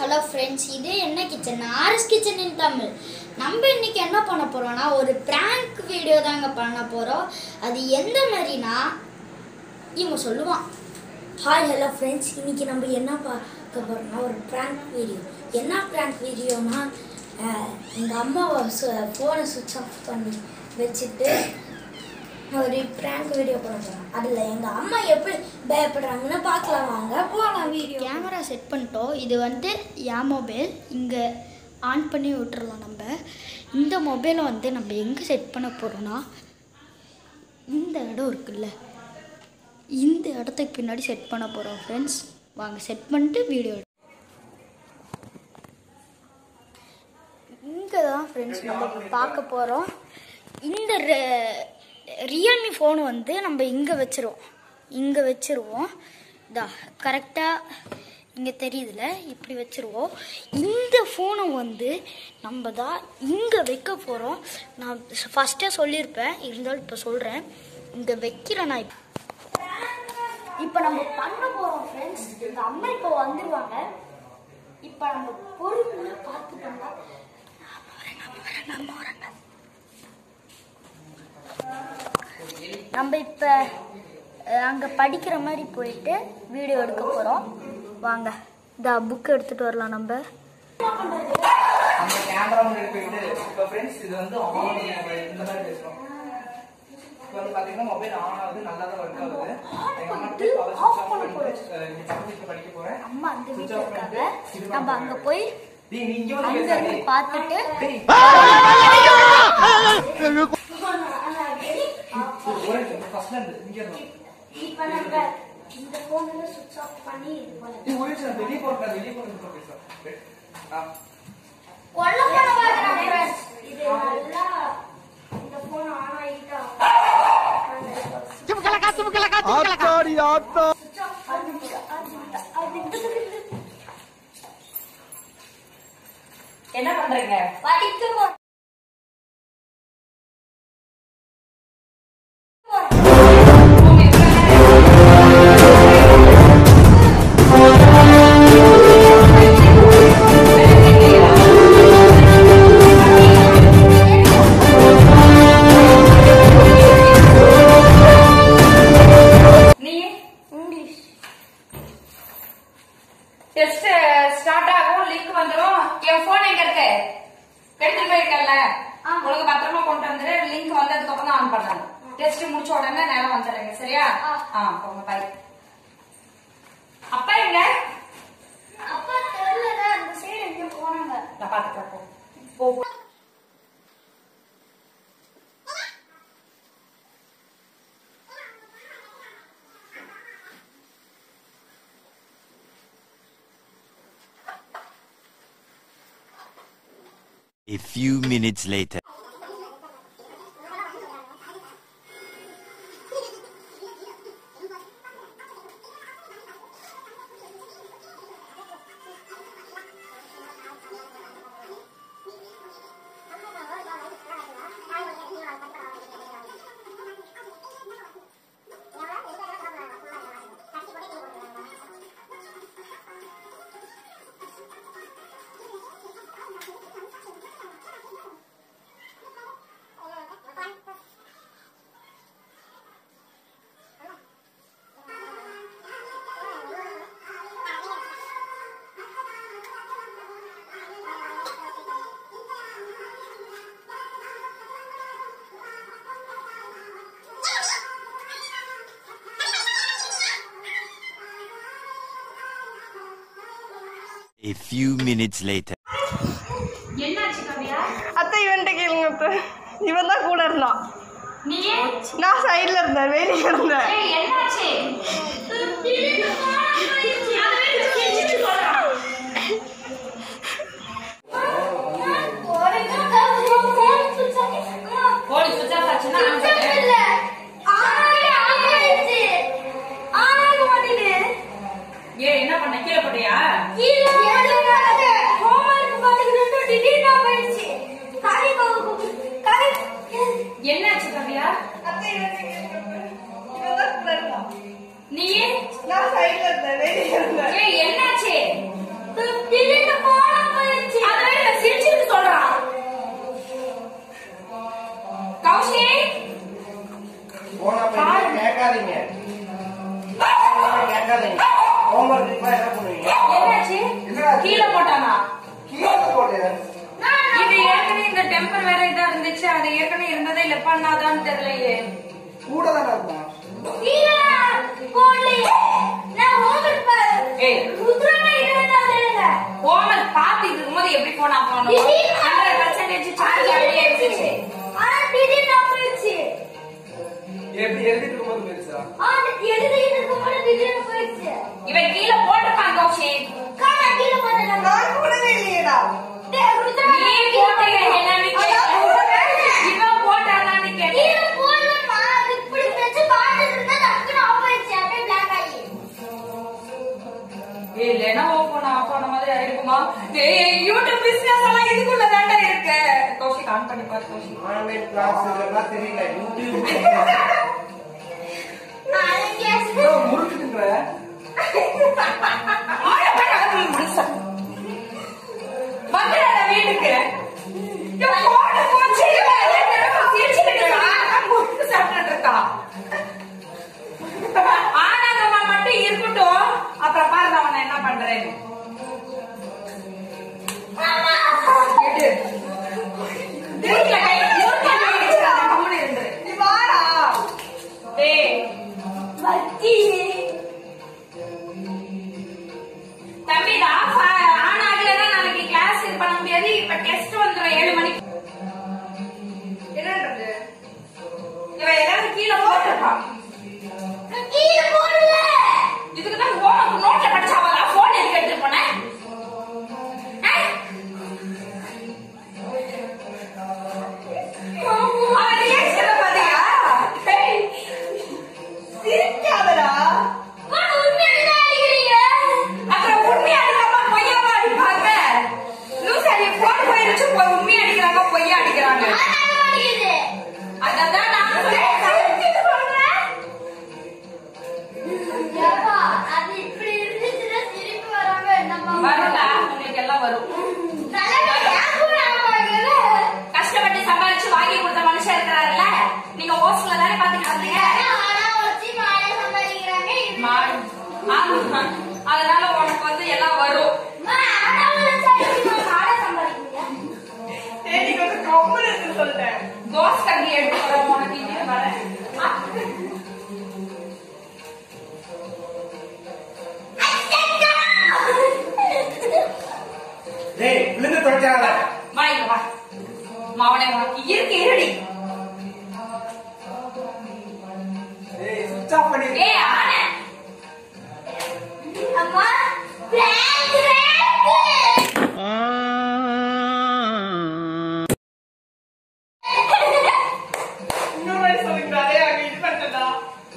Hello friends இது என்ன kitchen RS kitchen in Tamil நம்ம இன்னைக்கு என்ன பண்ண போறோம்னா ஒரு பிராங்க் வீடியோ தாங்க பண்ண போறோம் அது எந்த மாதிரினா இவங்க சொல்லுவான் ஹாய் ஹலோ ஃப்ரெண்ட்ஸ் இன்னைக்கு நம்ம என்ன பார்க்க போறோம்னா ஒரு பிராங்க் வீடியோ என்ன பிராங்க் வீடியோனா எங்கள் அம்மாவை ஃபோனை சுவிட்ச் ஆஃப் பண்ணி வச்சுட்டு ஒரு பிராங்க் வீடியோ பண்ண போகிறோம் அதில் எங்கள் அம்மா எப்படி பயப்படுறாங்கன்னு பார்க்கலாம் வாங்க போகலாம் வீடியோ கேமரா செட் பண்ணிட்டோம் இது வந்து என் மொபைல் இங்கே ஆன் பண்ணி விட்டுறலாம் நம்ம இந்த மொபைலை வந்து நம்ம எங்கே செட் பண்ண போகிறோன்னா இந்த இடம் இருக்குல்ல இந்த இடத்துக்கு பின்னாடி செட் பண்ண போகிறோம் ஃப்ரெண்ட்ஸ் வாங்க செட் பண்ணிட்டு வீடியோ இங்கே தான் ஃப்ரெண்ட்ஸ் நம்ம இப்ப பார்க்க போகிறோம் இந்த ரியல்மி ஃபோன் வந்து நம்ம இங்கே வச்சிருவோம் இங்கே வச்சிருவோம் இதா கரெக்டாக இங்கே தெரியுதுல இப்படி வச்சிருவோம் இந்த ஃபோனை வந்து நம்ம தான் இங்கே வைக்க போகிறோம் நான் ஃபஸ்ட்டே சொல்லியிருப்பேன் இருந்தாலும் இப்போ சொல்கிறேன் இங்கே வைக்கிறேன் நான் இப்போ இப்போ நம்ம பண்ண போகிறோம் ஃப்ரெண்ட்ஸ் எங்கள் அம்மா இப்போ வந்துடுவாங்க இப்போ நம்ம பொறுமையாக பார்த்துட்டோம்னா நம்ம வரேங்க நம்ம இப்போ அங்கே படிக்கிற மாதிரி போயிட்டு வீடியோ எடுக்க போகிறோம் வாங்க இந்த புக் எடுத்துகிட்டு வரலாம் நம்ம அந்த கேமரா முன்னாடி போயிட்டு இப்போ ஃப்ரெண்ட்ஸ் இது வந்து ஆன் மொபைல் இந்த மாதிரி பேசுறோம் இப்போ வந்து பாத்தீங்கன்னா மொபைல் ஆன் ஆகுது நல்லா தான் ஒர்க் ஆகுது எங்க அம்மா போய் பவர் off சுவிட்ச் ஆஃப் பண்ண பண்ணிட்டு அஹ், இங்க சப்ஜெக்ட் படிக்க போறேன் அம்மா அந்த Switch வீட்டில் off இருக்காங்க பண்ணிட்டு இது நம்ம அங்கே போய் டேய் நீ இங்க வந்து அங்கே பேசாதே இருந்து பார்த்துட்டு டேய் ஒரே ஃபர்ஸ்ட்ல இருந்து இங்க இருந்து இப்போ நம்ம இந்த ஃபோனில் சுவிட்ச் ஆஃப் பண்ணி இது பண்ணலாம் நீ ஒரே நிமிஷம் வெளிய போறதா வெளிய போறது பேசுறேன் ஆ கொல்ல போன பாக்குறேன் இது நல்லா இந்த போன் ஆன் ஆயிட்டா ஆத்தாடி ஆத்தா என்ன பண்றீங்க படிக்க போ- நீ இங்கிலீஷ் டெஸ்ட் ஸ்டார்ட் ஆகும் லிங்க் வந்துரும் என் போன் எங்க இருக்கு எடுத்துட்டு போயிருக்கல ஆமா. உங்களுக்கு பத்திரமா கொண்டு வந்துரு லிங்க் வந்ததுக்கு அப்புறம் தான் ஆன் பண்ணணும் டெஸ்ட் முடிச்ச உடனே நேரம் வந்துடுறீங்க சரியா ஆ. ஆ போங்க பாய் அப்பா எங்க அப்பா தெரியல அந்த சைடு எங்க போனாங்க நான் பாத்துக்கிறேன் போ. போ போ. A few minutes later. A few minutes later. என்னாச்சு கவியா அத்தை இவன்ட்ட கேளுங்க அத்தை இவன் தான் கூட இருந்தான் நீ நான் சைடுல இருந்தேன் வெளியே இருந்தேன் ஏய், என்னாச்சு போன் சுவிட்ச் ஆஃப் ஆச்சுன்னா ஆன் பண்ணு. ஏய் என்ன பண்ண கீழே போட்டியா என்னாச்சு கவியா அத்தை இவன்ட்ட கேளுங்க அத்தை. இவன் தான் கூட இருந்தான் நீ நான் சைடுல இருந்தேன் வெளியே இருந்தேன் ஏய் என்னாச்சு திடீர்னு கீழே போட்டானா கீழே போடு இது ஏற்கனவே இந்த டெம்பர் வேற இதா இருந்துச்சு அது ஏற்கனவே இருந்ததே இல்ல பண்ணாதான்னு தெரியலையே கூட தானே இருக்கும் ஏய் ஹோம்ஒர்க் பார்த்துட்டு இருக்கும்போது எப்படி போன் ஆஃப் பண்ணணும் ஹண்ட்ரட் பர்சன்டேஜ் சார்ஜ் அப்படியே இருந்துச்சு எப்படி எழுதிட்டு இருக்கும்போது பெருசா இவன் கீழே போட்டுப்பான் கௌஷிக் நான் கூடவே இல்லையேடா நீ போட்டீங்க என்னன்னு கேட்டேன் இவன் போட்டானான்னு கேட்டேன் ஏய் லெனோவோ போன் ஆஃப் பண்ண மாதிரி ஆயிருக்குமா ஏய் யூடியூப் பிசினஸ் எல்லாம் இதுக்குள்ள தாண்டா இருக்கு கௌஷிக் ஆன் பண்ணி பாரு கௌஷிக் ஆன்லைன் கிளாஸ் இதெல்லாம் தெரியல யூடியூப் முறுக்குதுன்ற ஆள போய் நான் முடிச்சேன் வந்துடாத வீட்டுக்கு இவன் போன போச்சு இவன் என்ன சிரிச்சுட்டு இருக்கான் முறுக்கு சாப்பிட்டுட்டு இருக்கான் ஆனாங்கம்மா மட்டும் இருக்கட்டும் அப்புறம் பாருங்க அவனை என்ன பண்றேன்னு எடு. வீட்டுல கை முறுக்கு கை வச்சிடாத, கம்முனு இருந்துரு. நீ வாடா டேய், தம்பி இது ஆஃப் ஆன் ஆகலைன்னா நாளைக்கு கிளாஸ் இது பண்ண முடியாது இப்ப டெஸ்ட் வந்துடும் ஏழு மணிக்கு என்னன்றது இவன் ஏதாவது கீழே போட்டிருப்பான் இதுக்கு தான் ஹோம்ஒர்க் நோட்ல படிச்சாவதா போன் எதுக்கு எடுத்துட்டு போனேன் ஆ? அவன் reaction அ பாத்தியா? டேய், சிரிக்காதடா அப்புறம் உண்மையா அடிக்காம பொய்யாவா அடிப்பாங்க லூசா நீ போன் போயிருச்சு போய் உண்மையா அடிக்கிறாங்க பொய்யா அடிக்கிறாங்க அதான் நான் சொல்றேன். வரும்டா உங்களுக்கு எல்லாம் வரும் கஷ்டப்பட்டு சம்பாரிச்சு வாங்கி கொடுத்த மனுஷன் இருக்கிறாருல்ல நீங்க ஹோஸ்டல்ல தானே பாத்துட்டு வந்தீங்க மாடு. ஆமா. அதனால உனக்கு வந்து எல்லாம் வரும் ஏய் நீ கொஞ்சம் கம்முன்னு இருக்கு சொல்லிட்டேன் தோசை கஞ்சி எடுத்து வரேன் உனக்கு இங்கே வரேன் டேய் விழுந்து தொடச்சாத வா இங்க வா மாவனே உனக்கு இருக்கு இருடி டேய் சுவிட்ச் ஆஃப் பண்ணி ஏய் ஆனே அம்மா பிராங்க் பிராங்க் இன்னொரு வாட்டி சொல்லுங்க அதே அங்க இது பண்ணிட்டா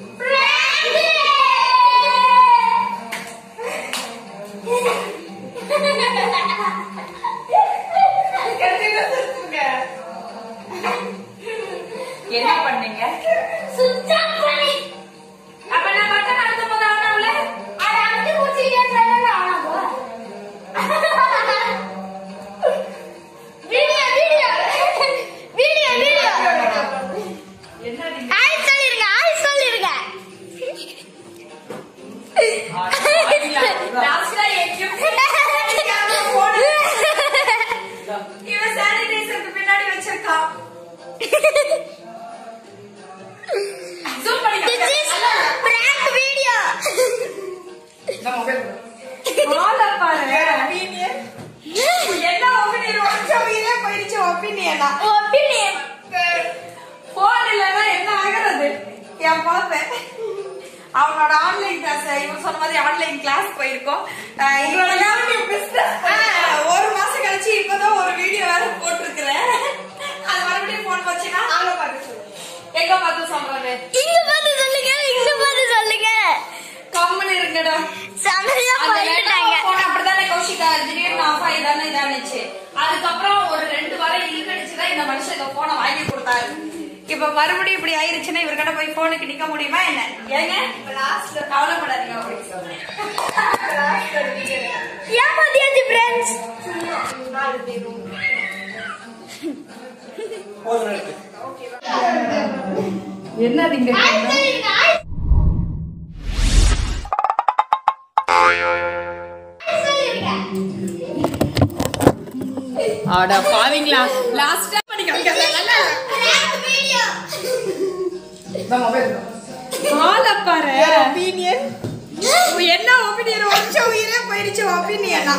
கண்டிப்பா சிரிச்சுங்க என்ன பண்ணீங்க சுவிட்ச் ஆஃப் பண்ணி அப்ப நான் பட்டன் அழுத்தும் போது ஆனாவுல அதை அமுத்தி பிடிச்சிக்கிட்டே இருந்தா ஆனாகும். வீடியோ வீடியோ வீடியோ வீடியோ என்ன நீங்க ஹாய் சொல்லிருங்க ஹாய் சொல்லிருங்க லாஸ்டா எங்கேயும் இவன் சானிடைசருக்கு பின்னாடி வச்சிருக்கான் ஜூம் பண்ணி This is prank video. இந்த மொபைல் மாலை பாருங்க opinion? என்ன ஒப்பீனியன் ஒச்சவையிலே போயிடுச்சு ஒப்பீனியனா Opinion. போன் இல்லைன்னா என்ன ஆகுறது என் பார்த்தேன் அவனோட ஆன்லைன் கிளாஸ் இவன் சொன்ன மாதிரி ஆன்லைன் கிளாஸ் போயிருக்கோம் அஹ் இவனோட ஆஹ், ஒரு மாசம் கழிச்சு இப்பதான் ஒரு வீடியோ வேற போட்டிருக்கிறேன் அது மறுபடியும் போன் வச்சுன்னா அங்க பாத்து சொல்லு எங்க பார்த்து சொல்றது இங்க பார்த்து சொல்லுங்க இங்க பார்த்து சொல்லுங்க கம்முன்னு இருக்குடா செமையா அந்த பண்ணிட்டாங்க போன் அப்படிதானே கௌஷிகா திடீர்னு ஆஃப் ஆகி தானே இதானுச்சு அதுக்கப்புறம் ஒரு ரெண்டு வாரம் இழுக்கடிச்சுதான் இந்த மனுஷன் இந்த போனை வாங்கி கொடுத்தாரு இப்ப மறுபடியும் இப்படி ஆயிருச்சுன்னா இவர்கிட்ட போய் போனுக்கு நிக்க முடியுமா என்ன ஏங்க லாஸ்ட்ல கவலைப்படாதீங்க அப்படி சொல்றேன் லாஸ்ட்ல வீடியோ ஏமாத்தியாச்சு ஃப்ரெண்ட்ஸ் நாலு பேரும் போதும் இருக்கு என்னதுங்க ஹாய் சொல்லிருங்க ஹாய் சொல்லிருங்க அட பாவீங்களா லாஸ்ட் டைம் பண்ணி காமிக்காத இந்த மொபைல் ஆள பாரு ஒப்பீனியன் என்ன ஒப்பீனியன் வருஷ உயிரே போயிடுச்சு ஒப்பீனியனா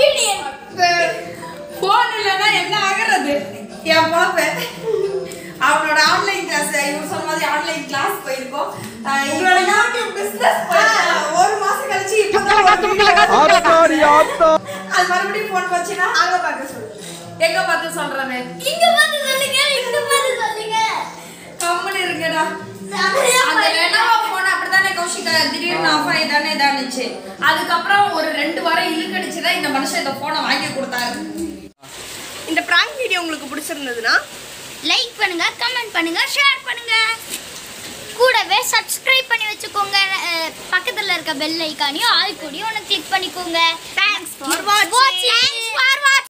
போன் இல்லைன்னா என்ன ஆகுறது என் பாப்பேன் அவனோட ஆன்லைன் கிளாஸ் இவர் சொன்ன மாதிரி ஆன்லைன் கிளாஸ் போயிருக்கோம் அஹ் இவரோட யூடியூப் பிசினஸ் ஒரு மாசம் கழிச்சு இப்பதான் அது மறுபடியும் போன் வச்சுன்னா அங்க பார்க்க சொல்லு எங்க பார்த்து சொல்றேன் இங்க வந்து சொல்லுங்க இங்க வந்து சொல்லுங்க கம்முன்னு இருங்கடா செமையா அந்த பண்ணுங்க. லெனோவோ போன் அப்படித்தானே கௌஷிகா திடீர்னு ஆஃப் ஆகி தானே இதானுச்சு அதுக்கப்புறம் ஒரு ரெண்டு வாரம் இழுக்கடிச்சு தான் இந்த மனுஷன் இந்த போனை வாங்கி கொடுத்தாரு இந்த பிராங்க் வீடியோ உங்களுக்கு பிடிச்சிருந்ததுன்னா லைக் பண்ணுங்க கமெண்ட் பண்ணுங்க ஷேர் பண்ணுங்க கூடவே சப்ஸ்கிரைப் பண்ணி வச்சுக்கோங்க அஹ், பக்கத்துல இருக்க பெல் ஐக்கானையும் ஆல் கூடயும் ஒன்று கிளிக் பண்ணிக்கோங்க தேங்க்ஸ் ஃபார் வாட்சிங் தேங்க்ஸ் ஃபார்